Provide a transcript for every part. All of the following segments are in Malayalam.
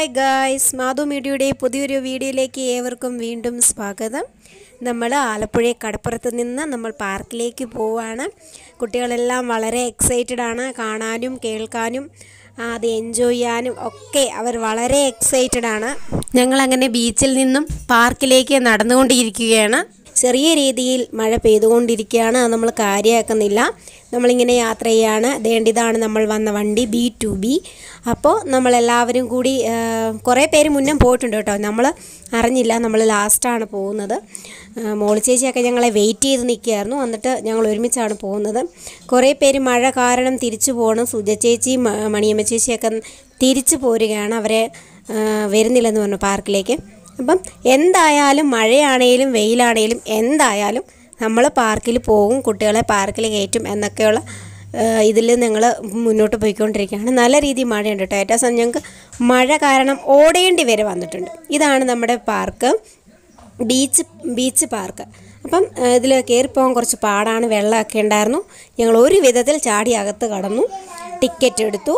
ഹായ് ഗായ്സ് മാധു മീഡിയയുടെ പുതിയൊരു വീഡിയോയിലേക്ക് ഏവർക്കും വീണ്ടും സ്വാഗതം നമ്മൾ ആലപ്പുഴ കടപ്പുറത്ത് നിന്ന് നമ്മൾ പാർക്കിലേക്ക് പോവാണ് കുട്ടികളെല്ലാം വളരെ എക്സൈറ്റഡ് ആണ് കാണാനും കേൾക്കാനും ആ, അത് എൻജോയ് ചെയ്യാനും ഒക്കെ അവർ വളരെ എക്സൈറ്റഡ് ആണ് ഞങ്ങളങ്ങനെ ബീച്ചിൽ നിന്നും പാർക്കിലേക്ക് നടന്നുകൊണ്ടിരിക്കുകയാണ് ചെറിയ രീതിയിൽ മഴ പെയ്തുകൊണ്ടിരിക്കുകയാണ് അത് നമ്മൾ കാര്യമാക്കുന്നില്ല നമ്മളിങ്ങനെ യാത്ര ചെയ്യാണ് ദേണ്ടിതാണ് നമ്മൾ വന്ന വണ്ടി ബി ടു ബി അപ്പോൾ നമ്മളെല്ലാവരും കൂടി ആ, കുറേ പേര് മുന്നേ പോയിട്ടുണ്ട് കേട്ടോ നമ്മൾ അറിഞ്ഞില്ല നമ്മൾ ലാസ്റ്റാണ് പോകുന്നത് ആ, മോളി ചേച്ചിയൊക്കെ ഞങ്ങളെ വെയിറ്റ് ചെയ്ത് നിൽക്കുകയായിരുന്നു എന്നിട്ട് ഞങ്ങൾ ഒരുമിച്ചാണ് പോകുന്നത് കുറേ പേര് മഴ കാരണം തിരിച്ചു പോകണം സുജ ചേച്ചി മ- മണിയമ്മ ചേച്ചിയൊക്കെ തിരിച്ചു പോരുകയാണ് അവരെ ആ, വരുന്നില്ലെന്ന് പറഞ്ഞു പാർക്കിലേക്ക് അപ്പം എന്തായാലും മഴയാണേലും വെയിലാണേലും എന്തായാലും നമ്മൾ പാർക്കിൽ പോകും കുട്ടികളെ പാർക്കിൽ കയറ്റും എന്നൊക്കെയുള്ള ഇതിൽ ഞങ്ങൾ മുന്നോട്ട് പോയിക്കൊണ്ടിരിക്കുകയാണ് നല്ല രീതിയിൽ മഴയുണ്ട് കേട്ടോ ഏറ്റവും അവസാനം ഞങ്ങൾക്ക് മഴ കാരണം ഓടേണ്ടി വരെ വന്നിട്ടുണ്ട് ഇതാണ് നമ്മുടെ പാർക്ക് ബീച്ച് ബീച്ച് പാർക്ക് അപ്പം ഇതിൽ കയറിപ്പോകാൻ കുറച്ച് പാടാണ് വെള്ളമൊക്കെ ഉണ്ടായിരുന്നു ഞങ്ങൾ ഒരു വിധത്തിൽ ചാടി അകത്ത് കടന്നു ടിക്കറ്റ് എടുത്തു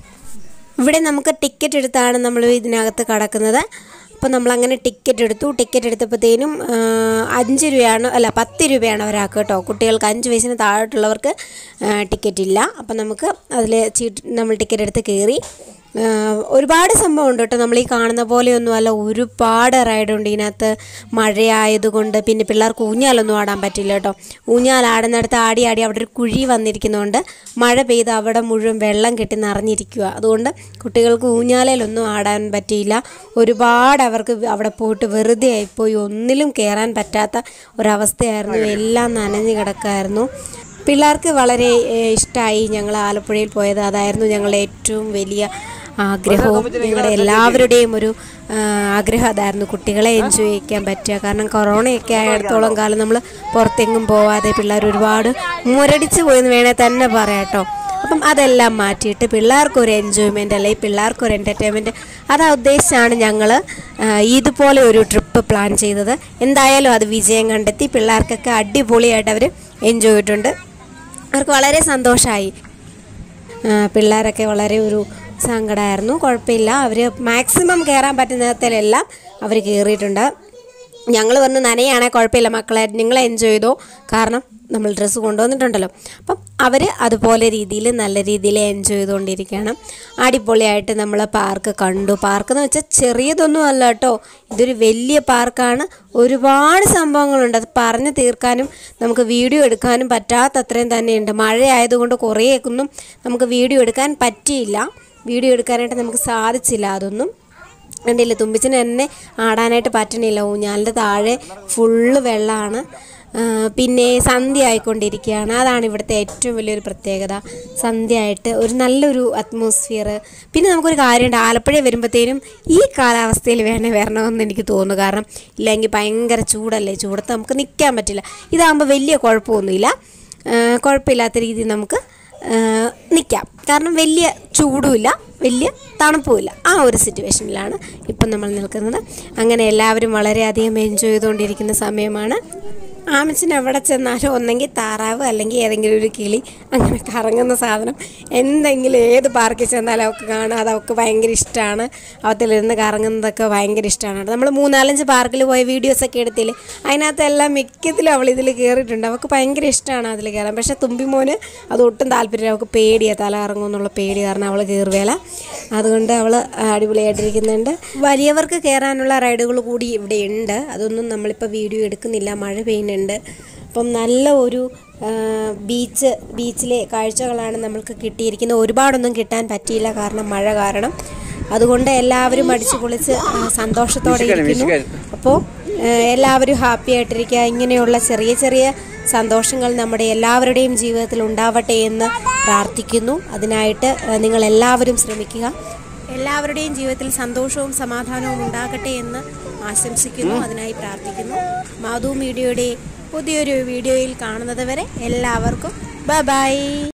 ഇവിടെ നമുക്ക് ടിക്കറ്റ് എടുത്താണ് നമ്മൾ ഇതിനകത്ത് കടക്കുന്നത് അപ്പോൾ നമ്മളങ്ങനെ ടിക്കറ്റ് എടുത്തു ടിക്കറ്റ് എടുത്തപ്പോഴത്തേനും ആ, അഞ്ച് രൂപയാണ് അല്ല പത്ത് രൂപയാണ് ഒരാൾക്ക് കേട്ടോ കുട്ടികൾക്ക് അഞ്ച് വയസ്സിന് താഴോട്ടുള്ളവർക്ക് ആ, ടിക്കറ്റ് ഇല്ല അപ്പോൾ നമുക്ക് അതിൽ ചീട്ട് നമ്മൾ ടിക്കറ്റ് എടുത്ത് കയറി ആ, ഒരുപാട് സംഭവം ഉണ്ട് കേട്ടോ നമ്മൾ ഈ കാണുന്ന പോലെയൊന്നുമല്ല ഒരുപാട് റൈഡുണ്ട് ഇതിനകത്ത് മഴയായതുകൊണ്ട് പിന്നെ പിള്ളേർക്ക് ഊഞ്ഞാലൊന്നും ആടാൻ പറ്റില്ല കേട്ടോ ഊഞ്ഞാൽ ആടുന്നിടത്ത് ആടി ആടി അവിടെ ഒരു കുഴി വന്നിരിക്കുന്നതുകൊണ്ട് മഴ പെയ്ത് അവിടെ മുഴുവൻ വെള്ളം കെട്ടി നിറഞ്ഞിരിക്കുക അതുകൊണ്ട് കുട്ടികൾക്ക് ഊഞ്ഞാലയിലൊന്നും ആടാൻ പറ്റിയില്ല ഒരുപാട് അവർക്ക് അവിടെ പോയിട്ട് വെറുതെ ആയിപ്പോയി ഒന്നിലും കയറാൻ പറ്റാത്ത ഒരവസ്ഥയായിരുന്നു എല്ലാം നനഞ്ഞു കിടക്കായിരുന്നു പിള്ളേർക്ക് വളരെ ഇഷ്ടമായി ഞങ്ങൾ ആലപ്പുഴയിൽ പോയത് അതായിരുന്നു ഞങ്ങളുടെ ഏറ്റവും വലിയ ആഗ്രഹവും ഞങ്ങളുടെ എല്ലാവരുടെയും ഒരു ആ, ആഗ്രഹം അതായിരുന്നു കുട്ടികളെ എൻജോയ് ചെയ്യാൻ പറ്റുക കാരണം കൊറോണയൊക്കെ ആയിടത്തോളം കാലം നമ്മൾ പുറത്തെങ്ങും പോവാതെ പിള്ളേർ ഒരുപാട് മുരടിച്ച് പോയെന്ന് വേണേൽ തന്നെ പറയാം കേട്ടോ അപ്പം അതെല്ലാം മാറ്റിയിട്ട് പിള്ളേർക്കൊരു എൻജോയ്മെൻ്റ് അല്ലെങ്കിൽ പിള്ളേർക്കൊരു എൻ്റർടൈൻമെൻറ്റ് അതാ ഉദ്ദേശിച്ചാണ് ഞങ്ങൾ ഇതുപോലെ ഒരു ട്രിപ്പ് പ്ലാൻ ചെയ്തത് എന്തായാലും അത് വിജയം കണ്ടെത്തി പിള്ളേർക്കൊക്കെ അടിപൊളിയായിട്ട് അവർ എൻജോയ് ചെയ്തിട്ടുണ്ട് അവർക്ക് വളരെ സന്തോഷമായി ആ, പിള്ളേരൊക്കെ വളരെ ഒരു സങ്കടമായിരുന്നു കുഴപ്പമില്ല അവർ മാക്സിമം കയറാൻ പറ്റുന്നിടത്തിലെല്ലാം അവർ കയറിയിട്ടുണ്ട് ഞങ്ങൾ വന്ന് നനയാണെ കുഴപ്പമില്ല മക്കളെ നിങ്ങൾ എൻജോയ് ചെയ്തോ കാരണം നമ്മൾ ഡ്രസ്സ് കൊണ്ടുവന്നിട്ടുണ്ടല്ലോ അപ്പം അവർ അതുപോലെ രീതിയിൽ നല്ല രീതിയിൽ എൻജോയ് ചെയ്തുകൊണ്ടിരിക്കുകയാണ് അടിപൊളിയായിട്ട് നമ്മൾ പാർക്ക് കണ്ടു പാർക്ക് എന്ന് വെച്ചാൽ ചെറിയതൊന്നും അല്ല കേട്ടോ ഇതൊരു വലിയ പാർക്കാണ് ഒരുപാട് സംഭവങ്ങളുണ്ട് അത് പറഞ്ഞു തീർക്കാനും നമുക്ക് വീഡിയോ എടുക്കാനും പറ്റാത്തത്രയും തന്നെയുണ്ട് മഴയായതുകൊണ്ട് കുറേയൊന്നും നമുക്ക് വീഡിയോ എടുക്കാൻ പറ്റിയില്ല വീഡിയോ എടുക്കാനായിട്ട് നമുക്ക് സാധിച്ചില്ല അതൊന്നും കണ്ടില്ല തുമ്പിച്ചിന് തന്നെ ആടാനായിട്ട് പറ്റണില്ല ഊഞ്ഞാലിൻ്റെ താഴെ ഫുള്ള് വെള്ളമാണ് ആ, പിന്നെ സന്ധ്യ ആയിക്കൊണ്ടിരിക്കുകയാണ് അതാണ് ഇവിടുത്തെ ഏറ്റവും വലിയൊരു പ്രത്യേകത സന്ധ്യ ആയിട്ട് ഒരു നല്ലൊരു അറ്റ്മോസ്ഫിയർ പിന്നെ നമുക്കൊരു കാര്യമുണ്ട് ആലപ്പുഴ വരുമ്പോഴത്തേനും ഈ കാലാവസ്ഥയിൽ വേണേ വരണമെന്ന് എനിക്ക് തോന്നുന്നു കാരണം ഇല്ലെങ്കിൽ ഭയങ്കര ചൂടല്ലേ ചൂടത്ത് നമുക്ക് നിൽക്കാൻ പറ്റില്ല ഇതാകുമ്പോൾ വലിയ കുഴപ്പമൊന്നുമില്ല ആ, കുഴപ്പമില്ലാത്ത രീതിയിൽ നമുക്ക് നിൽക്കാം കാരണം വലിയ ചൂടുമില്ല വലിയ തണുപ്പുമില്ല ആ ഒരു സിറ്റുവേഷനിലാണ് ഇപ്പം നമ്മൾ നിൽക്കുന്നത് അങ്ങനെ എല്ലാവരും വളരെയധികം എൻജോയ് ചെയ്തുകൊണ്ടിരിക്കുന്ന സമയമാണ് ആമച്ചൻ എവിടെ ചെന്നാലും ഒന്നെങ്കിൽ താറാവ് അല്ലെങ്കിൽ ഏതെങ്കിലും ഒരു കിളി അങ്ങനെ കറങ്ങുന്ന സാധനം എന്തെങ്കിലും ഏത് പാർക്കിൽ ചെന്നാലും അവൾക്ക് കാണാം അത് അവൾക്ക് ഭയങ്കര ഇഷ്ടമാണ് അവത്തിലിരുന്ന് കറങ്ങുന്നതൊക്കെ ഭയങ്കര ഇഷ്ടമാണ് നമ്മൾ മൂന്നാലഞ്ച് പാർക്കിൽ പോയ വീഡിയോസൊക്കെ എടുത്തില്ലേ അതിനകത്തെല്ലാം മിക്കത്തിലും അവൾ ഇതിൽ കയറിയിട്ടുണ്ട് അവൾക്ക് ഭയങ്കര ഇഷ്ടമാണ് അതിൽ കയറാൻ പക്ഷേ തുമ്പിമോന് അത് ഒട്ടും താല്പര്യം അവൾക്ക് പേടിയാണ് തല കറങ്ങും എന്നുള്ള പേടി കാരണം അവൾ കയറുവേല അതുകൊണ്ട് അവൾ അടിപൊളിയായിട്ടിരിക്കുന്നുണ്ട് വലിയവർക്ക് കയറാനുള്ള റൈഡുകൾ കൂടി ഇവിടെ ഉണ്ട് അതൊന്നും നമ്മളിപ്പോൾ വീഡിയോ എടുക്കുന്നില്ല മഴ പെയ്യുന്നുണ്ട് അപ്പം നല്ല ഒരു ആ, ബീച്ച് ബീച്ചിലെ കാഴ്ചകളാണ് നമ്മൾക്ക് കിട്ടിയിരിക്കുന്നത് ഒരുപാടൊന്നും കിട്ടാൻ പറ്റിയില്ല കാരണം മഴ കാരണം അതുകൊണ്ട് എല്ലാവരും അടിച്ചു പൊളിച്ച് ആ, സന്തോഷത്തോടെ ഇരിക്കുന്നു അപ്പോൾ എല്ലാവരും ഹാപ്പി ആയിട്ടിരിക്കുക ഇങ്ങനെയുള്ള ചെറിയ ചെറിയ സന്തോഷങ്ങൾ നമ്മുടെ എല്ലാവരുടെയും ജീവിതത്തിൽ ഉണ്ടാവട്ടെ എന്ന് പ്രാർത്ഥിക്കുന്നു അതിനായിട്ട് ആ, നിങ്ങൾ എല്ലാവരും ശ്രമിക്കുക എല്ലാവരുടെയും ജീവിതത്തിൽ സന്തോഷവും സമാധാനവും ഉണ്ടാകട്ടെ എന്ന് ആശംസിക്കുന്നു അതിനായി പ്രാർത്ഥിക്കുന്നു മാധു മീഡിയയുടെ പുതിയൊരു വീഡിയോയിൽ കാണുന്നത് വരെ എല്ലാവർക്കും ബൈ ബൈ